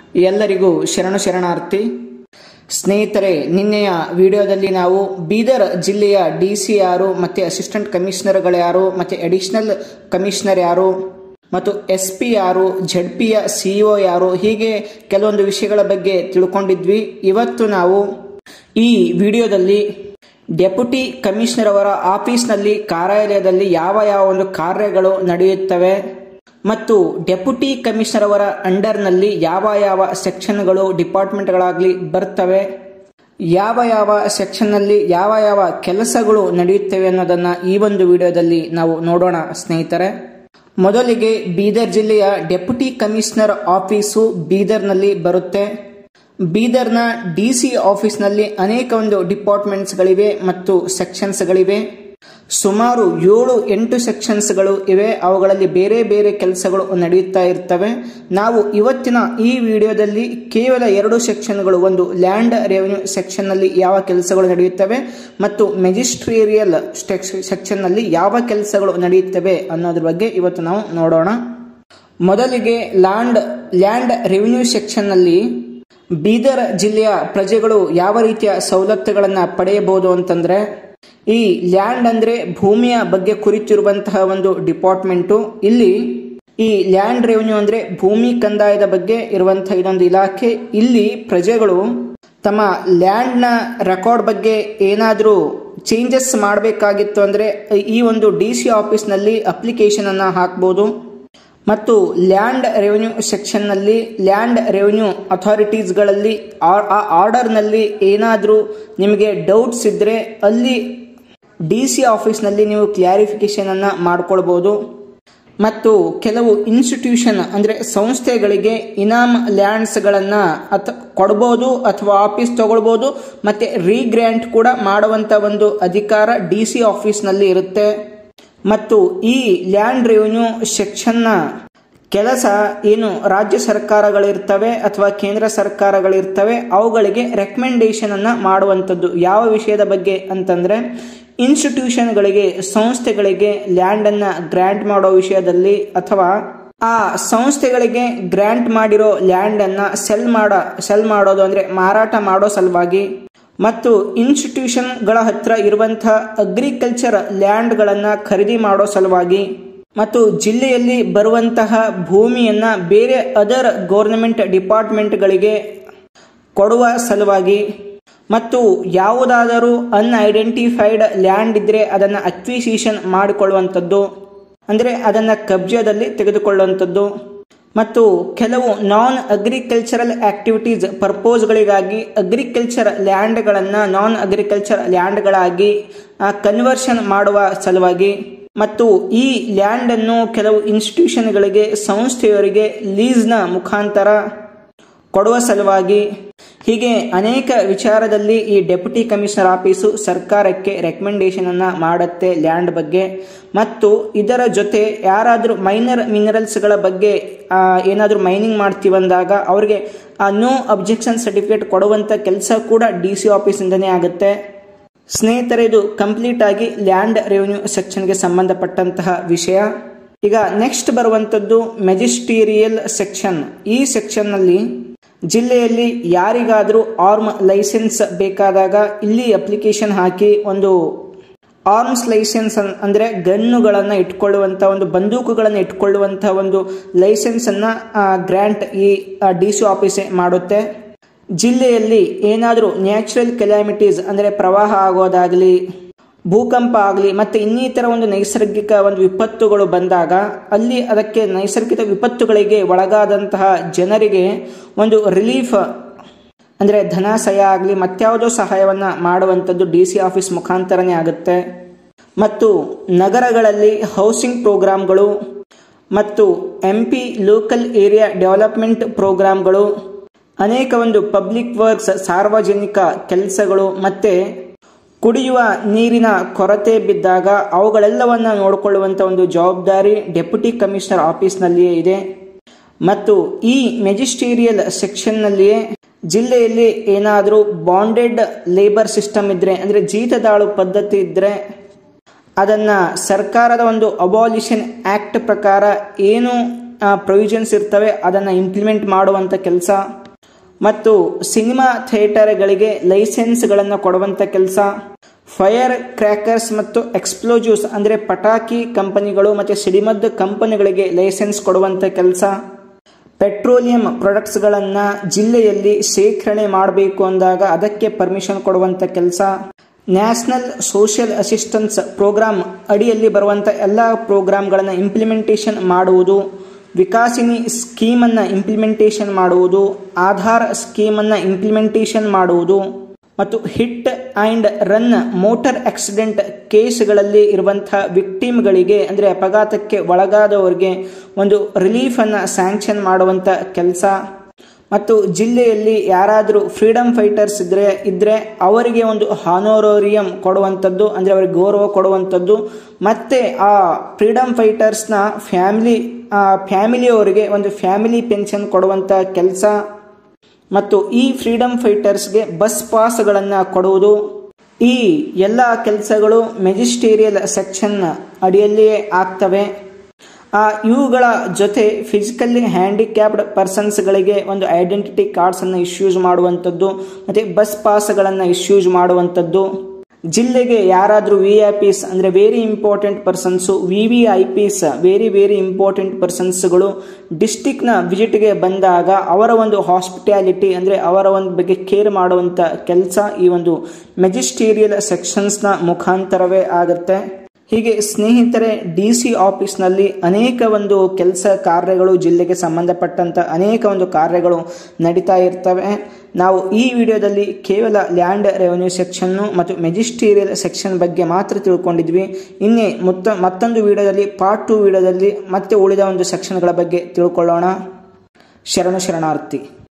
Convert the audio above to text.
ಎಲ್ಲರಿಗೂ ಶರಣು ಶರಣಾರ್ಥಿ ಸ್ನೇಹಿತರೆ ನಿನ್ನೆಯ ವಿಡಿಯೋದಲ್ಲಿ ನಾವು ಬೀದರ್ ಜಿಲ್ಲೆಯ ಡಿ ಸಿ ಯಾರು ಮತ್ತು ಅಸಿಸ್ಟೆಂಟ್ ಕಮಿಷನರ್ಗಳು ಯಾರು ಮತ್ತು ಅಡಿಷನಲ್ ಕಮಿಷನರ್ ಯಾರು ಮತ್ತು ಎಸ್ ಪಿ ಯಾರು ಜಡ್ ಪಿಯ ಸಿಇಒ ಯಾರು ಹೀಗೆ ಕೆಲವೊಂದು ವಿಷಯಗಳ ಬಗ್ಗೆ ತಿಳ್ಕೊಂಡಿದ್ವಿ ಇವತ್ತು ನಾವು ಈ ವಿಡಿಯೋದಲ್ಲಿ ಡೆಪ್ಯೂಟಿ ಕಮಿಷನರ್ ಅವರ ಆಫೀಸ್ನಲ್ಲಿ ಕಾರ್ಯಾಲಯದಲ್ಲಿ ಯಾವ ಯಾವ ಒಂದು ಕಾರ್ಯಗಳು ನಡೆಯುತ್ತವೆ ಮತ್ತು ಡೆಪ್ಯೂಟಿ ಕಮಿಷನರ್ ಅವರ ಅಂಡರ್ನಲ್ಲಿ ಯಾವ ಯಾವ ಸೆಕ್ಷನ್ಗಳು ಡಿಪಾರ್ಟ್ಮೆಂಟ್ಗಳಾಗಲಿ ಬರ್ತವೆ ಯಾವ ಯಾವ ಸೆಕ್ಷನ್ನಲ್ಲಿ ಯಾವ ಯಾವ ಕೆಲಸಗಳು ನಡೆಯುತ್ತವೆ ಅನ್ನೋದನ್ನ ಈ ಒಂದು ವಿಡಿಯೋದಲ್ಲಿ ನಾವು ನೋಡೋಣ ಸ್ನೇಹಿತರೆ ಮೊದಲಿಗೆ ಬೀದರ್ ಜಿಲ್ಲೆಯ ಡೆಪ್ಯೂಟಿ ಕಮಿಷನರ್ ಆಫೀಸು ಬೀದರ್ನಲ್ಲಿ ಬರುತ್ತೆ ಬೀದರ್ನ ಡಿ ಸಿ ಆಫೀಸ್ನಲ್ಲಿ ಅನೇಕ ಒಂದು ಡಿಪಾರ್ಟ್ಮೆಂಟ್ಸ್ಗಳಿವೆ ಮತ್ತು ಸೆಕ್ಷನ್ಸ್ಗಳಿವೆ ಸುಮಾರು ಏಳು ಎಂಟು ಸೆಕ್ಷನ್ಸ್ಗಳು ಇವೆ ಅವುಗಳಲ್ಲಿ ಬೇರೆ ಬೇರೆ ಕೆಲಸಗಳು ನಡೆಯುತ್ತಾ ಇರ್ತವೆ ನಾವು ಇವತ್ತಿನ ಈ ವಿಡಿಯೋದಲ್ಲಿ ಕೇವಲ ಎರಡು ಸೆಕ್ಷನ್ಗಳು ಒಂದು ಲ್ಯಾಂಡ್ ರೆವೆನ್ಯೂ ಸೆಕ್ಷನ್ನಲ್ಲಿ ಯಾವ ಕೆಲಸಗಳು ನಡೆಯುತ್ತವೆ ಮತ್ತು ಮೆಜಿಸ್ಟ್ರೇರಿಯಲ್ ಸೆಕ್ಷನ್ನಲ್ಲಿ ಯಾವ ಕೆಲಸಗಳು ನಡೆಯುತ್ತವೆ ಅನ್ನೋದ್ರ ಬಗ್ಗೆ ಇವತ್ತು ನಾವು ನೋಡೋಣ ಮೊದಲಿಗೆ ಲ್ಯಾಂಡ್ ಲ್ಯಾಂಡ್ ರೆವಿನ್ಯೂ ಸೆಕ್ಷನ್ನಲ್ಲಿ ಬೀದರ್ ಜಿಲ್ಲೆಯ ಪ್ರಜೆಗಳು ಯಾವ ರೀತಿಯ ಸವಲತ್ತುಗಳನ್ನು ಪಡೆಯಬಹುದು ಅಂತಂದ್ರೆ ಈ ಲ್ಯಾಂಡ್ ಅಂದ್ರೆ ಭೂಮಿಯ ಬಗ್ಗೆ ಕುರಿತಿರುವಂತಹ ಒಂದು ಡಿಪಾರ್ಟ್ಮೆಂಟು ಇಲ್ಲಿ ಈ ಲ್ಯಾಂಡ್ ರೆವೆನ್ಯೂ ಅಂದ್ರೆ ಭೂಮಿ ಕಂದಾಯದ ಬಗ್ಗೆ ಇರುವಂತಹ ಇದೊಂದು ಇಲಾಖೆ ಇಲ್ಲಿ ಪ್ರಜೆಗಳು ತಮ್ಮ ಲ್ಯಾಂಡ್ನ ರೆಕಾರ್ಡ್ ಬಗ್ಗೆ ಏನಾದರೂ ಚೇಂಜಸ್ ಮಾಡಬೇಕಾಗಿತ್ತು ಅಂದ್ರೆ ಈ ಒಂದು ಡಿ ಸಿ ಆಫೀಸ್ನಲ್ಲಿ ಅಪ್ಲಿಕೇಶನ್ ಅನ್ನ ಹಾಕ್ಬೋದು ಮತ್ತು ಲ್ಯಾಂಡ್ ರೆವೆನ್ಯೂ ಸೆಕ್ಷನ್ನಲ್ಲಿ ಲ್ಯಾಂಡ್ ರೆವೆನ್ಯೂ ಅಥಾರಿಟೀಸ್ಗಳಲ್ಲಿ ಆ ಆರ್ಡರ್ನಲ್ಲಿ ಏನಾದರೂ ನಿಮಗೆ ಡೌಟ್ಸ್ ಇದ್ದರೆ ಅಲ್ಲಿ ಡಿ ಸಿ ಆಫೀಸ್ನಲ್ಲಿ ನೀವು ಕ್ಲಾರಿಫಿಕೇಶನ್ ಅನ್ನು ಮಾಡ್ಕೊಳ್ಬೋದು ಮತ್ತು ಕೆಲವು ಇನ್ಸ್ಟಿಟ್ಯೂಷನ್ ಅಂದರೆ ಸಂಸ್ಥೆಗಳಿಗೆ ಇನಾಮ್ ಲ್ಯಾಂಡ್ಸ್ಗಳನ್ನು ಅಥ ಕೊಡ್ಬೋದು ಅಥವಾ ಆಫೀಸ್ ತಗೊಳ್ಬೋದು ಮತ್ತು ರೀಗ್ರ್ಯಾಂಟ್ ಕೂಡ ಮಾಡುವಂಥ ಒಂದು ಅಧಿಕಾರ ಡಿ ಸಿ ಆಫೀಸ್ನಲ್ಲಿ ಇರುತ್ತೆ ಮತ್ತು ಈ ಲ್ಯಾಂಡ್ ರೆವಿನ್ಯೂ ಸೆಕ್ಷನ್ನ ಕೆಲಸ ಏನು ರಾಜ್ಯ ಸರ್ಕಾರಗಳಿರ್ತವೆ ಅಥವಾ ಕೇಂದ್ರ ಸರ್ಕಾರಗಳಿರ್ತವೆ ಅವುಗಳಿಗೆ ರೆಕಮೆಂಡೇಶನ್ ಅನ್ನ ಮಾಡುವಂಥದ್ದು ಯಾವ ವಿಷಯದ ಬಗ್ಗೆ ಅಂತಂದ್ರೆ ಇನ್ಸ್ಟಿಟ್ಯೂಷನ್ಗಳಿಗೆ ಸಂಸ್ಥೆಗಳಿಗೆ ಲ್ಯಾಂಡ್ ಅನ್ನ ಗ್ರಾಂಟ್ ಮಾಡೋ ವಿಷಯದಲ್ಲಿ ಅಥವಾ ಆ ಸಂಸ್ಥೆಗಳಿಗೆ ಗ್ರಾಂಟ್ ಮಾಡಿರೋ ಲ್ಯಾಂಡ್ ಅನ್ನ ಸೆಲ್ ಮಾಡ ಸೆಲ್ ಮಾಡೋದು ಅಂದ್ರೆ ಮಾರಾಟ ಮಾಡೋ ಸಲುವಾಗಿ ಮತ್ತು ಇನ್ಸ್ಟಿಟ್ಯೂಷನ್ಗಳ ಹತ್ರ ಇರುವಂತಹ ಅಗ್ರಿಕಲ್ಚರ್ ಲ್ಯಾಂಡ್ಗಳನ್ನು ಖರೀದಿ ಮಾಡೋ ಸಲುವಾಗಿ ಮತ್ತು ಜಿಲ್ಲೆಯಲ್ಲಿ ಬರುವಂತಹ ಭೂಮಿಯನ್ನ ಬೇರೆ ಅದರ್ ಗೌರ್ನಮೆಂಟ್ ಡಿಪಾರ್ಟ್ಮೆಂಟ್ಗಳಿಗೆ ಕೊಡುವ ಸಲುವಾಗಿ ಮತ್ತು ಯಾವುದಾದರೂ ಅನ್ಐಡೆಂಟಿಫೈಡ್ ಲ್ಯಾಂಡ್ ಇದ್ರೆ ಅದನ್ನು ಅಕ್ವಿಸಿಷನ್ ಮಾಡಿಕೊಳ್ಳುವಂಥದ್ದು ಅಂದರೆ ಅದನ್ನು ಕಬ್ಜದಲ್ಲಿ ತೆಗೆದುಕೊಳ್ಳುವಂಥದ್ದು ಮತ್ತು ಕೆಲವು ನಾನ್ ಅಗ್ರಿಕಲ್ಚರಲ್ ಆಕ್ಟಿವಿಟೀಸ್ ಪರ್ಪೋಸ್ಗಳಿಗಾಗಿ ಅಗ್ರಿಕಲ್ಚರ್ ಲ್ಯಾಂಡ್ಗಳನ್ನು ನಾನ್ ಅಗ್ರಿಕಲ್ಚರ್ ಲ್ಯಾಂಡ್ಗಳಾಗಿ ಕನ್ವರ್ಷನ್ ಮಾಡುವ ಸಲುವಾಗಿ ಮತ್ತು ಈ ಲ್ಯಾಂಡ್ ಅನ್ನು ಕೆಲವು ಇನ್ಸ್ಟಿಟ್ಯೂಷನ್ಗಳಿಗೆ ಸಂಸ್ಥೆಯವರಿಗೆ ಲೀಸ್ನ ಮುಖಾಂತರ ಕೊಡುವ ಸಲುವಾಗಿ ಹೀಗೆ ಅನೇಕ ವಿಚಾರದಲ್ಲಿ ಈ ಡೆಪ್ಯೂಟಿ ಕಮಿಷನರ್ ಆಫೀಸು ಸರ್ಕಾರಕ್ಕೆ ರೆಕಮೆಂಡೇಶನ್ ಅನ್ನ ಮಾಡುತ್ತೆ ಲ್ಯಾಂಡ್ ಬಗ್ಗೆ ಮತ್ತು ಇದರ ಜೊತೆ ಯಾರಾದರೂ ಮೈನರ್ ಮಿನರಲ್ಸ್ಗಳ ಬಗ್ಗೆ ಏನಾದರೂ ಮೈನಿಂಗ್ ಮಾಡ್ತೀವಂದಾಗ ಅವರಿಗೆ ನೋ ಅಬ್ಜೆಕ್ಷನ್ ಸರ್ಟಿಫಿಕೇಟ್ ಕೊಡುವಂಥ ಕೆಲಸ ಕೂಡ ಡಿ ಸಿ ಆಫೀಸಿಂದನೇ ಆಗುತ್ತೆ ಸ್ನೇಹಿತರೆ ಇದು ಕಂಪ್ಲೀಟ್ ಆಗಿ ಲ್ಯಾಂಡ್ ರೆವೆನ್ಯೂ ಸೆಕ್ಷನ್ಗೆ ಸಂಬಂಧಪಟ್ಟಂತಹ ವಿಷಯ ಈಗ ನೆಕ್ಸ್ಟ್ ಬರುವಂಥದ್ದು ಮೆಜಿಸ್ಟೀರಿಯಲ್ ಸೆಕ್ಷನ್ ಈ ಸೆಕ್ಷನ್ನಲ್ಲಿ ಜಿಲ್ಲೆಯಲ್ಲಿ ಯಾರಿಗಾದರೂ ಆರ್ಮ್ ಲೈಸೆನ್ಸ್ ಬೇಕಾದಾಗ ಇಲ್ಲಿ ಅಪ್ಲಿಕೇಶನ್ ಹಾಕಿ ಒಂದು ಆರ್ಮ್ಸ್ ಲೈಸೆನ್ಸ್ ಅಂದರೆ ಗನ್ನುಗಳನ್ನು ಇಟ್ಕೊಳ್ಳುವಂಥ ಒಂದು ಬಂದೂಕುಗಳನ್ನು ಇಟ್ಕೊಳ್ಳುವಂಥ ಒಂದು ಲೈಸೆನ್ಸನ್ನು ಗ್ರ್ಯಾಂಟ್ ಈ ಡಿ ಸಿ ಆಫೀಸೇ ಮಾಡುತ್ತೆ ಜಿಲ್ಲೆಯಲ್ಲಿ ಏನಾದರೂ ನ್ಯಾಚುರಲ್ ಕೆಲಾಮಿಟೀಸ್ ಅಂದರೆ ಪ್ರವಾಹ ಆಗೋದಾಗಲಿ ಭೂಕಂಪ ಆಗಲಿ ಮತ್ತು ಇನ್ನಿತರ ಒಂದು ನೈಸರ್ಗಿಕ ಒಂದು ವಿಪತ್ತುಗಳು ಬಂದಾಗ ಅಲ್ಲಿ ಅದಕ್ಕೆ ನೈಸರ್ಗಿಕ ವಿಪತ್ತುಗಳಿಗೆ ಒಳಗಾದಂತಹ ಜನರಿಗೆ ಒಂದು ರಿಲೀಫ್ ಅಂದರೆ ಧನ ಸಹಾಯ ಆಗಲಿ ಮತ್ಯಾವುದೋ ಸಹಾಯವನ್ನು ಮಾಡುವಂಥದ್ದು ಡಿ ಸಿ ಆಫೀಸ್ ಮುಖಾಂತರನೇ ಆಗುತ್ತೆ ಮತ್ತು ನಗರಗಳಲ್ಲಿ ಹೌಸಿಂಗ್ ಪ್ರೋಗ್ರಾಮ್ಗಳು ಮತ್ತು M P local area development ಪ್ರೋಗ್ರಾಮ್ಗಳು ಅನೇಕ ಒಂದು ಪಬ್ಲಿಕ್ ವರ್ಕ್ಸ್ ಸಾರ್ವಜನಿಕ ಕೆಲಸಗಳು ಮತ್ತು ಕುಡಿಯುವ ನೀರಿನ ಕೊರತೆ ಬಿದ್ದಾಗ ಅವುಗಳೆಲ್ಲವನ್ನ ನೋಡಿಕೊಳ್ಳುವಂಥ ಒಂದು ಜವಾಬ್ದಾರಿ ಡೆಪ್ಯೂಟಿ ಕಮಿಷನರ್ ಆಫೀಸ್ನಲ್ಲಿಯೇ ಇದೆ ಮತ್ತು ಈ ಮೆಜಿಸ್ಟೀರಿಯಲ್ ಸೆಕ್ಷನ್ನಲ್ಲಿಯೇ ಜಿಲ್ಲೆಯಲ್ಲಿ ಏನಾದರೂ ಬಾಂಡೆಡ್ ಲೇಬರ್ ಸಿಸ್ಟಮ್ ಇದ್ರೆ ಅಂದರೆ ಜೀತದಾಳು ಪದ್ಧತಿ ಇದ್ರೆ ಅದನ್ನ ಸರ್ಕಾರದ ಒಂದು ಅಬಾಲಿಷನ್ ಆಕ್ಟ್ ಪ್ರಕಾರ ಏನು ಪ್ರೊವಿಷನ್ಸ್ ಇರ್ತವೆ ಅದನ್ನ ಇಂಪ್ಲಿಮೆಂಟ್ ಮಾಡುವಂತ ಕೆಲಸ ಮತ್ತು ಸಿನಿಮಾ ಥಿಯೇಟರ್ಗಳಿಗೆ ಲೈಸೆನ್ಸ್ಗಳನ್ನು ಕೊಡುವಂಥ ಕೆಲಸ ಫೈರ್ ಕ್ರ್ಯಾಕರ್ಸ್ ಮತ್ತು ಎಕ್ಸ್ಪ್ಲೋಜಿವ್ಸ್ ಅಂದರೆ ಪಟಾಕಿ ಕಂಪನಿಗಳು ಮತ್ತು ಸಿಡಿಮದ್ದು ಕಂಪನಿಗಳಿಗೆ ಲೈಸೆನ್ಸ್ ಕೊಡುವಂಥ ಕೆಲಸ ಪೆಟ್ರೋಲಿಯಂ ಪ್ರಾಡಕ್ಟ್ಸ್ಗಳನ್ನು ಜಿಲ್ಲೆಯಲ್ಲಿ ಶೇಖರಣೆ ಮಾಡಬೇಕು ಅಂದಾಗ ಅದಕ್ಕೆ ಪರ್ಮಿಷನ್ ಕೊಡುವಂಥ ಕೆಲಸ ನ್ಯಾಷನಲ್ ಸೋಷಿಯಲ್ ಅಸಿಸ್ಟೆನ್ಸ್ ಪ್ರೋಗ್ರಾಮ್ ಅಡಿಯಲ್ಲಿ ಬರುವಂಥ ಎಲ್ಲ ಪ್ರೋಗ್ರಾಮ್ಗಳನ್ನು ಇಂಪ್ಲಿಮೆಂಟೇಷನ್ ಮಾಡುವುದು ವಿಕಾಸಿನಿ ಸ್ಕೀಮನ್ನು ಇಂಪ್ಲಿಮೆಂಟೇಷನ್ ಮಾಡುವುದು ಆಧಾರ್ ಸ್ಕೀಮನ್ನು ಇಂಪ್ಲಿಮೆಂಟೇಷನ್ ಮಾಡುವುದು ಮತ್ತು hit and run motor accident ಕೇಸ್ಗಳಲ್ಲಿ ಇರುವಂಥ ವಿಕ್ಟಿಮ್ಗಳಿಗೆ ಅಂದರೆ ಅಪಘಾತಕ್ಕೆ ಒಳಗಾದವರಿಗೆ ಒಂದು ರಿಲೀಫನ್ನು ಸ್ಯಾಂಕ್ಷನ್ ಮಾಡುವಂಥ ಕೆಲಸ ಮತ್ತು ಜಿಲ್ಲೆಯಲ್ಲಿ ಯಾರಾದರೂ ಫ್ರೀಡಮ್ ಫೈಟರ್ಸ್ ಇದ್ರೆ ಇದ್ದರೆ ಅವರಿಗೆ ಒಂದು ಹಾನೋರೋರಿಯಂ ಕೊಡುವಂಥದ್ದು ಅಂದರೆ ಅವರಿಗೆ ಗೌರವ ಕೊಡುವಂಥದ್ದು ಮತ್ತು ಆ ಫ್ರೀಡಮ್ ಫೈಟರ್ಸ್ನ ಫ್ಯಾಮಿಲಿ ಫ್ಯಾಮಿಲಿಯವರಿಗೆ ಒಂದು ಫ್ಯಾಮಿಲಿ ಪೆನ್ಷನ್ ಕೊಡುವಂಥ ಕೆಲಸ ಮತ್ತು ಈ ಫ್ರೀಡಮ್ ಫೈಟರ್ಸ್ಗೆ ಬಸ್ ಪಾಸ್ಗಳನ್ನು ಕೊಡುವುದು ಈ ಎಲ್ಲ ಕೆಲಸಗಳು ಮೆಜಿಸ್ಟೇರಿಯಲ್ ಸೆಕ್ಷನ್ ಅಡಿಯಲ್ಲಿಯೇ ಆಗ್ತವೆ ಆ ಇವುಗಳ ಜೊತೆ ಫಿಸಿಕಲಿ ಹ್ಯಾಂಡಿಕ್ಯಾಪ್ಡ್ ಪರ್ಸನ್ಸ್ಗಳಿಗೆ ಒಂದು ಐಡೆಂಟಿಟಿ ಕಾರ್ಡ್ಸನ್ನು ಇಶ್ಯೂಸ್ ಮಾಡುವಂಥದ್ದು ಮತ್ತು ಬಸ್ ಪಾಸ್ಗಳನ್ನು ಇಶ್ಯೂಸ್ ಮಾಡುವಂಥದ್ದು ಜಿಲ್ಲೆಗೆ ಯಾರಾದರೂ ವಿ ಐ ಪಿಸ್ ಅಂದರೆ very important persons V V I Ps very very important ಪರ್ಸನ್ಸ್ಗಳು ಡಿಸ್ಟಿಕ್ನ ವಿಸಿಟ್ಗೆ ಬಂದಾಗ ಅವರ ಒಂದು ಹಾಸ್ಪಿಟ್ಯಾಲಿಟಿ ಅಂದರೆ ಅವರ ಒಂದು ಬಗ್ಗೆ ಕೇರ್ ಮಾಡುವಂಥ ಕೆಲಸ ಈ ಒಂದು ಮೆಜಿಸ್ಟೀರಿಯಲ್ ಸೆಕ್ಷನ್ಸ್ನ ಮುಖಾಂತರವೇ ಆಗುತ್ತೆ ಹೀಗೆ ಸ್ನೇಹಿತರೆ ಡಿ ಸಿ ಆಫೀಸ್ನಲ್ಲಿ ಅನೇಕ ಒಂದು ಕೆಲಸ ಕಾರ್ಯಗಳು ಜಿಲ್ಲೆಗೆ ಸಂಬಂಧಪಟ್ಟಂತ ಅನೇಕ ಒಂದು ಕಾರ್ಯಗಳು ನಡೀತಾ ಇರ್ತವೆ ನಾವು ಈ ವಿಡಿಯೋದಲ್ಲಿ ಕೇವಲ ಲ್ಯಾಂಡ್ ರೆವೆನ್ಯೂ ಸೆಕ್ಷನ್ನು ಮತ್ತು ಮೆಜಿಸ್ಟೀರಿಯಲ್ ಸೆಕ್ಷನ್ ಬಗ್ಗೆ ಮಾತ್ರ ತಿಳ್ಕೊಂಡಿದ್ವಿ ಇನ್ನೇ ಮೊತ್ತ ಮತ್ತೊಂದು ವಿಡಿಯೋದಲ್ಲಿ ಪಾರ್ಟ್ ಟು ವಿಡಿಯೋದಲ್ಲಿ ಮತ್ತೆ ಉಳಿದ ಒಂದು ಸೆಕ್ಷನ್ಗಳ ಬಗ್ಗೆ ತಿಳ್ಕೊಳ್ಳೋಣ ಶರಣು ಶರಣಾರ್ಥಿ